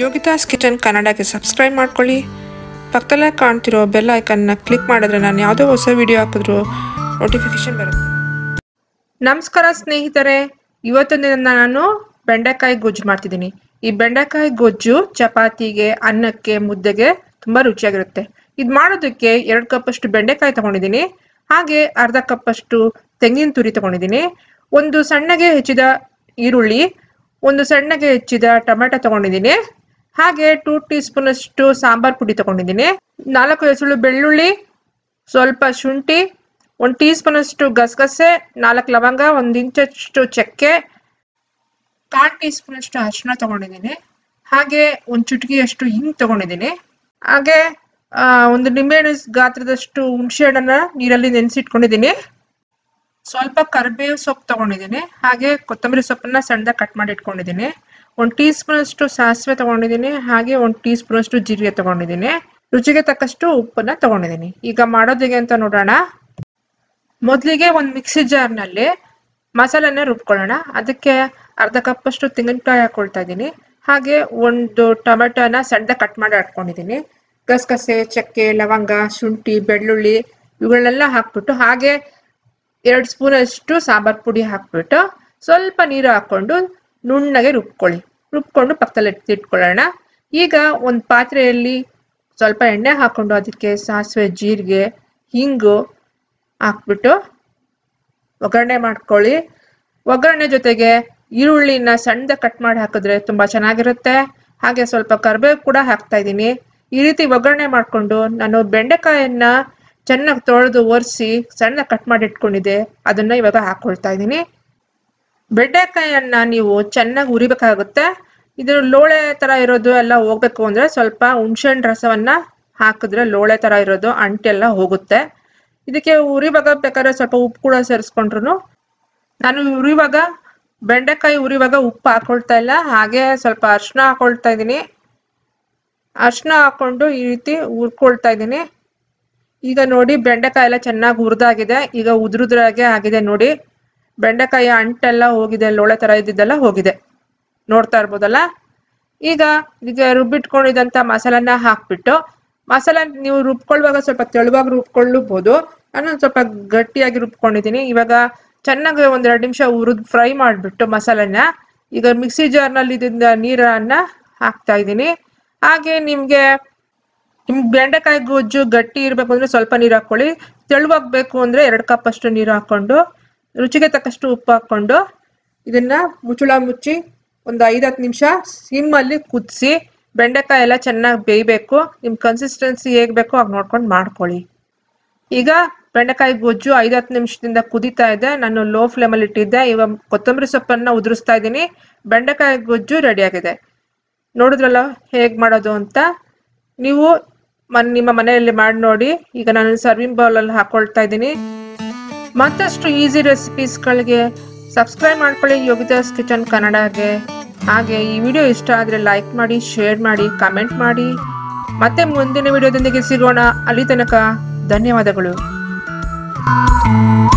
ಯೋಗಿತಾಸ್ kitchen ಕನ್ನಡಕ್ಕೆ subscribe ಮಾಡ್ಕೊಳ್ಳಿ ಪಕ್ಕದಲ್ಲೇ ಕಾಣ್ತಿರೋ ಬೆಲ್ ಐಕನ್ನ ಕ್ಲಿಕ್ ಮಾಡಿದ್ರೆ ನಾನು ಯಾವುದೋ ಹೊಸ ವಿಡಿಯೋ ಹಾಕಿದ್ರು ನೋಟಿಫಿಕೇಶನ್ ಬರುತ್ತೆ ನಮಸ್ಕಾರ ಸ್ನೇಹಿತರೆ ಇವತ್ತಿನ ದಿನ ನಾನು ಬೆಂಡೆಕಾಯಿ ಗೊಜ್ಜು ಮಾಡ್ತಿದ್ದೀನಿ ಈ ಬೆಂಡೆಕಾಯಿ ಗೊಜ್ಜು ಚಪಾತಿಗೆ ಅನ್ನಕ್ಕೆ ಮುದ್ದೆಗೆ ತುಂಬ ರುಚಿಯಾಗಿರುತ್ತೆ ಇದು ಮಾಡೋದಕ್ಕೆ ಎರಡು ಕಪ್ಪಷ್ಟು ಬೆಂಡೆಕಾಯಿ ತಗೊಂಡಿದ್ದೀನಿ ಹಾಗೆ ಅರ್ಧ ಕಪ್ಪಷ್ಟು ತೆಂಗಿನ ತುರಿ ತಗೊಂಡಿದ್ದೀನಿ ಒಂದು ಸಣ್ಣಗೆ ಹೆಚ್ಚಿದ ಈರುಳ್ಳಿ ಒಂದು ಸಣ್ಣಗೆ ಹೆಚ್ಚಿದ ಟೊಮೆಟೊ ತಗೊಂಡಿದ್ದೀನಿ ಹಾಗೆ ಟೂ ಟೀ ಸ್ಪೂನ್ ಅಷ್ಟು ಸಾಂಬಾರ್ ಪುಡಿ ತಗೊಂಡಿದ್ದೀನಿ ನಾಲ್ಕು ಹೆಸರು ಬೆಳ್ಳುಳ್ಳಿ ಸ್ವಲ್ಪ ಶುಂಠಿ ಒಂದು ಟೀ ಸ್ಪೂನ್ ಅಷ್ಟು ಗಸಗಸೆ ನಾಲ್ಕು ಲವಂಗ ಒಂದು ಇಂಚಷ್ಟು ಚಕ್ಕೆ ಕಾಲು ಟೀ ಸ್ಪೂನ್ ಅಷ್ಟು ಅರಿಶಿನ ತಗೊಂಡಿದ್ದೀನಿ ಹಾಗೆ ಒಂದು ಚುಟಕಿಯಷ್ಟು ಹಿಂಗ್ ತಗೊಂಡಿದ್ದೀನಿ ಹಾಗೆ ಆ, ಒಂದು ನಿಂಬೆಹಣ್ಣು ಗಾತ್ರದಷ್ಟು ಹುಣಸೆ ಹಣ್ಣನ್ನ ನೀರಲ್ಲಿ ನೆನೆಸಿಟ್ಕೊಂಡಿದ್ದೀನಿ ಸ್ವಲ್ಪ ಕರಿಬೇವು ಸೊಪ್ಪು ತಗೊಂಡಿದ್ದೀನಿ ಹಾಗೆ ಕೊತ್ತಂಬರಿ ಸೊಪ್ಪನ್ನ ಸಣ್ಣದಾಗಿ ಕಟ್ ಮಾಡಿ ಇಟ್ಕೊಂಡಿದ್ದೀನಿ ಒಂದು ಟೀ ಸ್ಪೂನ್ ಅಷ್ಟು ಸಾಸಿವೆ ತಗೊಂಡಿದ್ದೀನಿ ಹಾಗೆ ಒಂದು ಟೀ ಸ್ಪೂನ್ ಅಷ್ಟು ಜೀರಿಗೆ ತಗೊಂಡಿದ್ದೀನಿ ರುಚಿಗೆ ತಕ್ಕಷ್ಟು ಉಪ್ಪನ್ನ ತಗೊಂಡಿದ್ದೀನಿ ಈಗ ಮಾಡೋದಿಗೆ ಅಂತ ನೋಡೋಣ ಮೊದಲಿಗೆ ಒಂದು ಮಿಕ್ಸಿ ಜಾರ್ನಲ್ಲಿ ಮಸಾಲೆನ ರುಬ್ಕೊಳ್ಳೋಣ ಅದಕ್ಕೆ ಅರ್ಧ ಕಪ್ಪಷ್ಟು ತೆಂಗಿನಕಾಯಿ ಹಾಕೊಳ್ತಾ ಇದ್ದೀನಿ ಹಾಗೆ ಒಂದು ಟೊಮೆಟೊನ ಸಣ್ಣದಾಗಿ ಕಟ್ ಮಾಡಿ ಹಾಕೊಂಡಿದ್ದೀನಿ ಗಸಗಸೆ ಚಕ್ಕೆ ಲವಂಗ ಶುಂಠಿ ಬೆಳ್ಳುಳ್ಳಿ ಇವುಗಳನ್ನೆಲ್ಲ ಹಾಕ್ಬಿಟ್ಟು ಹಾಗೆ ಎರಡು ಸ್ಪೂನ್ ಅಷ್ಟು ಸಾಂಬಾರ್ ಪುಡಿ ಹಾಕ್ಬಿಟ್ಟು ಸ್ವಲ್ಪ ನೀರು ಹಾಕ್ಕೊಂಡು ನುಣ್ಣಗೆ ರುಬ್ಕೊಳ್ಳಿ ರುಬ್ಕೊಂಡು ಪಕ್ಕದಲ್ಲಿ ಎತ್ತಿ ಇಟ್ಕೊಳ್ಳೋಣ ಈಗ ಒಂದು ಪಾತ್ರೆಯಲ್ಲಿ ಸ್ವಲ್ಪ ಎಣ್ಣೆ ಹಾಕ್ಕೊಂಡು ಅದಕ್ಕೆ ಸಾಸಿವೆ ಜೀರಿಗೆ ಹಿಂಗು ಹಾಕ್ಬಿಟ್ಟು ಒಗ್ಗರಣೆ ಮಾಡ್ಕೊಳ್ಳಿ ಒಗ್ಗರಣೆ ಜೊತೆಗೆ ಈರುಳ್ಳಿನ ಸಣ್ಣದಾಗಿ ಕಟ್ ಮಾಡಿ ಹಾಕಿದ್ರೆ ತುಂಬ ಚೆನ್ನಾಗಿರುತ್ತೆ ಹಾಗೆ ಸ್ವಲ್ಪ ಕರಿಬೇವು ಕೂಡ ಹಾಕ್ತಾ ಇದ್ದೀನಿ ಈ ರೀತಿ ಒಗ್ಗರಣೆ ಮಾಡಿಕೊಂಡು ನಾನು ಬೆಂಡೆಕಾಯನ್ನ ಚೆನ್ನಾಗಿ ತೊಳೆದು ಒರೆಸಿ ಸಣ್ಣದಾಗಿ ಕಟ್ ಮಾಡಿ ಇಟ್ಕೊಂಡಿದ್ದೆ ಅದನ್ನ ಇವಾಗ ಹಾಕ್ಕೊಳ್ತಾ ಇದ್ದೀನಿ ಬೆಂಡೆಕಾಯನ್ನ ನೀವು ಚೆನ್ನಾಗಿ ಉರಿಬೇಕಾಗುತ್ತೆ ಇದು ಲೋಳೆ ತರ ಇರೋದು ಎಲ್ಲ ಹೋಗ್ಬೇಕು ಅಂದ್ರೆ ಸ್ವಲ್ಪ ಹುಣ್ಸೆಹಣ್ಣು ರಸವನ್ನ ಹಾಕಿದ್ರೆ ಲೋಳೆ ತರ ಇರೋದು ಅಂಟೆಲ್ಲ ಹೋಗುತ್ತೆ ಇದಕ್ಕೆ ಉರಿವಾಗ ಬೇಕಾದ್ರೆ ಸ್ವಲ್ಪ ಉಪ್ಪು ಕೂಡ ಸೇರಿಸ್ಕೊಂಡ್ರು ನಾನು ಉರಿವಾಗ ಬೆಂಡೆಕಾಯಿ ಉರಿವಾಗ ಉಪ್ಪು ಹಾಕೊಳ್ತಾ ಇಲ್ಲ ಹಾಗೆ ಸ್ವಲ್ಪ ಅರಿಶಿನ ಹಾಕೊಳ್ತಾ ಇದ್ದೀನಿ ಅರಿಶಿನ ಹಾಕೊಂಡು ಈ ರೀತಿ ಹುರ್ಕೊಳ್ತಾ ಇದ್ದೀನಿ ಈಗ ನೋಡಿ ಬೆಂಡೆಕಾಯಿ ಎಲ್ಲ ಚೆನ್ನಾಗಿ ಹುರಿದಾಗಿದೆ ಈಗ ಉದುರುದ್ರಾಗೆ ಆಗಿದೆ ನೋಡಿ ಬೆಂಡೆಕಾಯಿ ಅಂಟೆಲ್ಲ ಹೋಗಿದೆ ಲೋಳೆ ಥರ ಇದ್ದಿದ್ದೆಲ್ಲ ಹೋಗಿದೆ ನೋಡ್ತಾ ಇರ್ಬೋದಲ್ಲ ಈಗ ಈಗ ರುಬ್ಬಿಟ್ಕೊಂಡಿದ್ದಂಥ ಮಸಾಲನ್ನ ಹಾಕ್ಬಿಟ್ಟು ಮಸಾಲ ನೀವು ರುಬ್ಕೊಳ್ಳುವಾಗ ಸ್ವಲ್ಪ ತೆಳುವಾಗಿ ರುಬ್ಕೊಳ್ಳಬಹುದು ನಾನು ಸ್ವಲ್ಪ ಗಟ್ಟಿಯಾಗಿ ರುಬ್ಕೊಂಡಿದ್ದೀನಿ ಇವಾಗ ಚೆನ್ನಾಗಿ ಒಂದೆರಡು ನಿಮಿಷ ಹುರಿದು ಫ್ರೈ ಮಾಡಿಬಿಟ್ಟು ಮಸಾಲೆನ ಈಗ ಮಿಕ್ಸಿ ಜಾರ್ನಲ್ಲಿ ಇದರಿಂದ ನೀರನ್ನ ಹಾಕ್ತಾ ಇದ್ದೀನಿ ಹಾಗೆ ನಿಮಗೆ ನಿಮ್ಗೆ ಬೆಂಡೆಕಾಯಿ ಗೊಜ್ಜು ಗಟ್ಟಿ ಇರಬೇಕು ಅಂದ್ರೆ ಸ್ವಲ್ಪ ನೀರು ಹಾಕ್ಕೊಳ್ಳಿ ತೆಳುವಾಗಬೇಕು ಅಂದ್ರೆ ಎರಡು ಕಪ್ ಅಷ್ಟು ನೀರು ಹಾಕ್ಕೊಂಡು ರುಚಿಗೆ ತಕ್ಕಷ್ಟು ಉಪ್ಪು ಹಾಕ್ಕೊಂಡು ಇದನ್ನ ಮುಚ್ಚಳ ಮುಚ್ಚಿ ಒಂದು ಐದು ಹತ್ತು ನಿಮಿಷ ಸಿಮ್ಮಲ್ಲಿ ಕುದಿಸಿ ಬೆಂಡೆಕಾಯಿ ಎಲ್ಲ ಚೆನ್ನಾಗಿ ಬೇಯಬೇಕು ನಿಮ್ಮ ಕನ್ಸಿಸ್ಟೆನ್ಸಿ ಹೇಗೆ ಬೇಕೋ ಹಾಗೆ ನೋಡ್ಕೊಂಡು ಮಾಡ್ಕೊಳ್ಳಿ ಈಗ ಬೆಂಡೆಕಾಯಿ ಗೊಜ್ಜು ಐದು ಹತ್ತು ನಿಮಿಷದಿಂದ ಕುದೀತಾ ಇದೆ ನಾನು ಲೋ ಫ್ಲೇಮಲ್ಲಿ ಇಟ್ಟಿದ್ದೆ ಇವಾಗ ಕೊತ್ತಂಬರಿ ಸೊಪ್ಪನ್ನು ಉದುರಿಸ್ತಾ ಇದ್ದೀನಿ ಬೆಂಡೆಕಾಯಿ ಗೊಜ್ಜು ರೆಡಿಯಾಗಿದೆ ನೋಡಿದ್ರಲ್ಲ ಹೇಗೆ ಮಾಡೋದು ಅಂತ ನೀವು ಮನ್ ನಿಮ್ಮ ಮನೆಯಲ್ಲಿ ಮಾಡಿ ನೋಡಿ ಈಗ ನಾನು ಸರ್ವಿಂಗ್ ಬೌಲಲ್ಲಿ ಹಾಕೊಳ್ತಾ ಇದ್ದೀನಿ ಮತ್ತಷ್ಟು ಈಸಿ ರೆಸಿಪೀಸ್ಗಳಿಗೆ ಸಬ್ಸ್ಕ್ರೈಬ್ ಮಾಡ್ಕೊಳ್ಳಿ ಯೋಗಿದಾಸ್ ಕಿಚನ್ ಕನ್ನಡಗೆ ಹಾಗೆ ಈ ವಿಡಿಯೋ ಇಷ್ಟ ಆದರೆ ಲೈಕ್ ಮಾಡಿ ಶೇರ್ ಮಾಡಿ ಕಮೆಂಟ್ ಮಾಡಿ ಮತ್ತೆ ಮುಂದಿನ ವಿಡಿಯೋದೊಂದಿಗೆ ಸಿಗೋಣ ಅಲ್ಲಿ ತನಕ ಧನ್ಯವಾದಗಳು